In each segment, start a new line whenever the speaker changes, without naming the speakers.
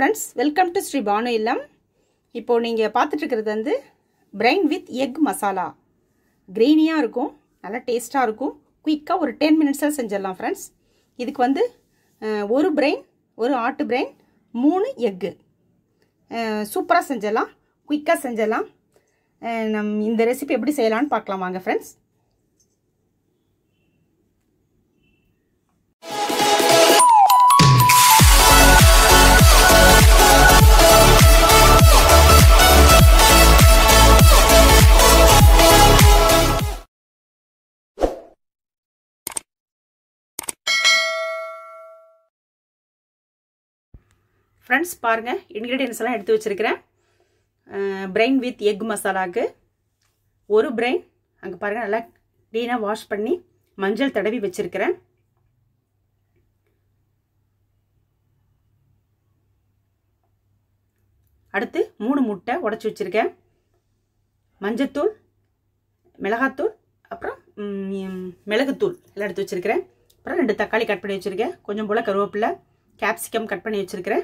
friends welcome to Sri Banu Illam இப்போது நீங்கள் பார்த்துட்டு இருக்கிறது வந்து பிரைன் வித் எக் மசாலா கிரெயினியாக இருக்கும் நல்லா டேஸ்ட்டாக இருக்கும் குயிக்காக ஒரு டென் மினிட்ஸில் செஞ்சிடலாம் ஃப்ரெண்ட்ஸ் இதுக்கு வந்து அஹ், ஒரு பிரெயின் ஒரு ஆட்டு பிரெயின் மூணு எக்கு சூப்பராக செஞ்சிடலாம் குயிக்காக செஞ்சிடலாம் அஹ், நம் இந்த ரெசிபி எப்படி செய்யலாம்னு பார்க்கலாம் வாங்க ஃப்ரெண்ட்ஸ் ஃப்ரெண்ட்ஸ் பாருங்கள் இன்க்ரீடியன்ஸ் எல்லாம் எடுத்து வச்சுருக்கிறேன் பிரெயின் வித் எக் மசாலாவுக்கு ஒரு பிரெயின் அங்கே பாருங்கள் நல்லா க்ளீனாக வாஷ் பண்ணி மஞ்சள் தடவி வச்சுருக்கிறேன் அடுத்து மூணு முட்டை உடச்சி வச்சுருக்கேன் மஞ்சத்தூள் மிளகாத்தூள் அப்புறம் ம், மிளகுத்தூள் எல்லாம் எடுத்து வச்சுருக்கிறேன் அப்புறம் ரெண்டு தக்காளி கட் பண்ணி வச்சுருக்கேன் கொஞ்சம் போல் கருவேப்பிலை கேப்சிகம் கட் பண்ணி வச்சுருக்கிறேன்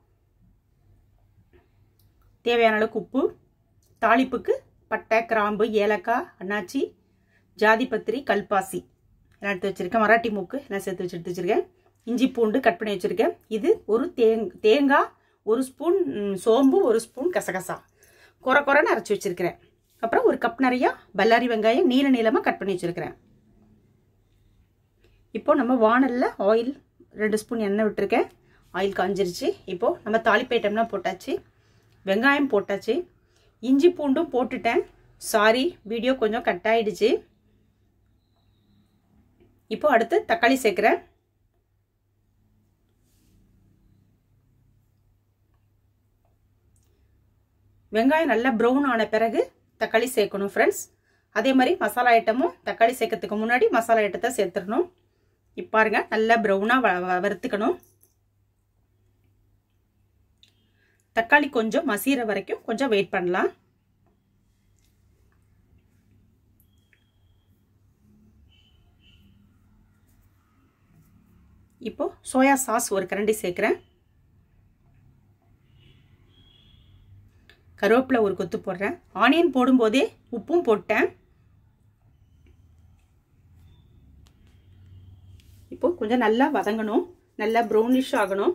தேவையான அளவுக்கு உப்பு தாளிப்புக்கு பட்டை கிராம்பு ஏலக்காய் அன்னாச்சி ஜாதிபத்திரி கல்பாசி எல்லாம் எடுத்து வச்சுருக்கேன் மராட்டி மூக்கு எல்லாம் சேர்த்து வச்சு எடுத்து வச்சுருக்கேன் இஞ்சி பூண்டு கட் பண்ணி வச்சுருக்கேன் இது ஒரு தேங் தேங்காய் ஒரு ஸ்பூன் ம், சோம்பு ஒரு ஸ்பூன் கசகசா குறை குறைன்னு அரைச்சி வச்சுருக்கிறேன் அப்புறம் ஒரு கப் நிறையா பல்லாரி வெங்காயம் நீல நீளமாக கட் பண்ணி வச்சுருக்கிறேன் இப்போ நம்ம வானலில் ஆயில் ரெண்டு ஸ்பூன் எண்ணெய் விட்டுருக்கேன் ஆயில் காஞ்சிருச்சு இப்போது நம்ம தாளிப்பு ஐட்டம்லாம் போட்டாச்சு வெங்காயம் போட்டாச்சு இஞ்சி பூண்டும் போட்டுட்டேன் சாரி வீடியோ கொஞ்சம் கட் ஆயிடுச்சு இப்போ அடுத்து தக்காளி சேர்க்குறேன் வெங்காயம் நல்லா ப்ரௌன் ஆன பிறகு தக்காளி சேர்க்கணும் ஃப்ரெண்ட்ஸ் அதே மாதிரி மசாலா ஐட்டமும் தக்காளி சேர்க்கறதுக்கு முன்னாடி மசாலா ஐட்டத்தை சேர்த்துடணும் இப்போ பாருங்க நல்லா ப்ரௌனாக வறுத்துக்கணும் தக்காளி கொஞ்சம் மசீர வரைக்கும் கொஞ்சம் வெயிட் பண்ணலாம் இப்போ சோயா சாஸ் ஒரு கரண்டி சேர்க்குறேன் கருவேப்பிலை ஒரு கொத்து போடுறேன் ஆனியன் போடும்போதே உப்பும் போட்டேன் இப்போ கொஞ்சம் நல்லா வதங்கணும் நல்லா ப்ரௌனிஷ் ஆகணும்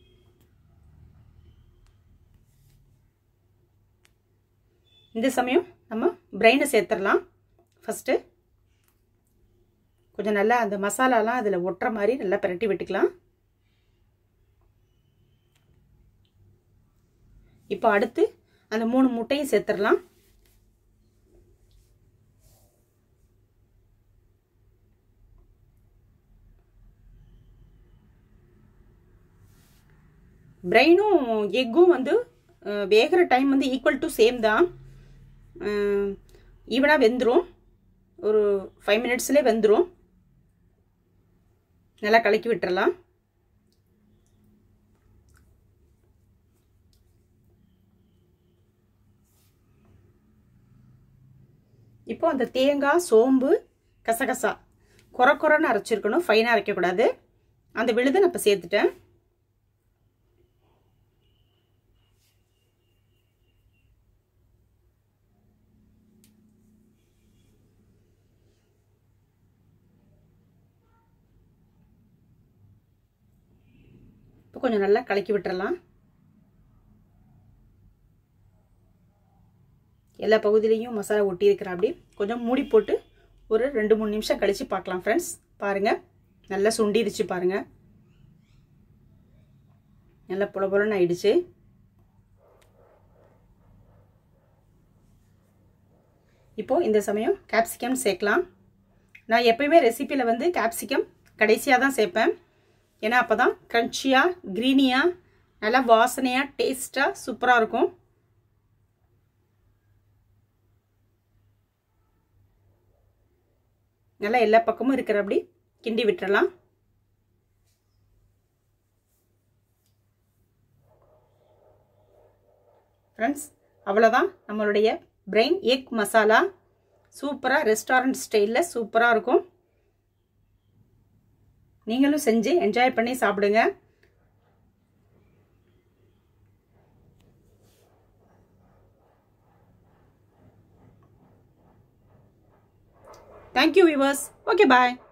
இந்த சமயம் நம்ம பிரெயினை சேர்த்துடலாம் ஃபஸ்ட்டு கொஞ்சம் நல்லா அந்த மசாலாலாம் அதில் ஒட்டுற மாதிரி நல்லா பிரட்டி விட்டுக்கலாம் இப்போ அடுத்து அந்த மூணு முட்டையும் சேர்த்துடலாம் பிரெயினும் எக்கும் வந்து வேகிற டைம் வந்து ஈக்குவல் டு சேம் தான் ஈவனாக வெந்துடும் ஒரு ஃபைவ் மினிட்ஸ்லேயே வெந்துடும் நல்லா கலக்கி விட்டுறலாம் இப்போ அந்த தேங்காய் சோம்பு கசகசா குறை குறைன்னு அரைச்சிருக்கணும் ஃபைனாக அரைக்கக்கூடாது அந்த விழுதை நான் இப்போ சேர்த்துட்டேன் இப்போ கொஞ்சம் நல்லா கலக்கி விட்டுறலாம் எல்லா பகுதியிலையும் மசாலா ஒட்டி இருக்கிற அப்படி கொஞ்சம் மூடி போட்டு ஒரு ரெண்டு மூணு நிமிஷம் கழித்து பார்க்கலாம் ஃப்ரெண்ட்ஸ் பாருங்கள் நல்லா சுண்டிருச்சு பாருங்கள் நல்லா புல புலன்னு ஆயிடுச்சு இப்போது இந்த சமயம் கேப்சிகம் சேர்க்கலாம் நான் எப்பயுமே ரெசிப்பியில் வந்து கேப்சிகம் கடைசியாக தான் சேர்ப்பேன் ஏன்னா அப்போ தான் க்ரன்ச்சியாக க்ரீனியாக நல்லா வாசனையாக டேஸ்ட்டாக சூப்பராக இருக்கும் நல்லா எல்லா பக்கமும் இருக்கிற அப்படி கிண்டி விட்டுறலாம் ஃப்ரெண்ட்ஸ் அவ்வளோதான் நம்மளுடைய பிரெயின் எக் மசாலா சூப்பராக ரெஸ்டாரண்ட் ஸ்டைலில் சூப்பராக இருக்கும் நீங்களும் செஞ்சு என்ஜாய் பண்ணி சாப்பிடுங்க தேங்க்யூ வியூவர்ஸ் ஓகே பாய்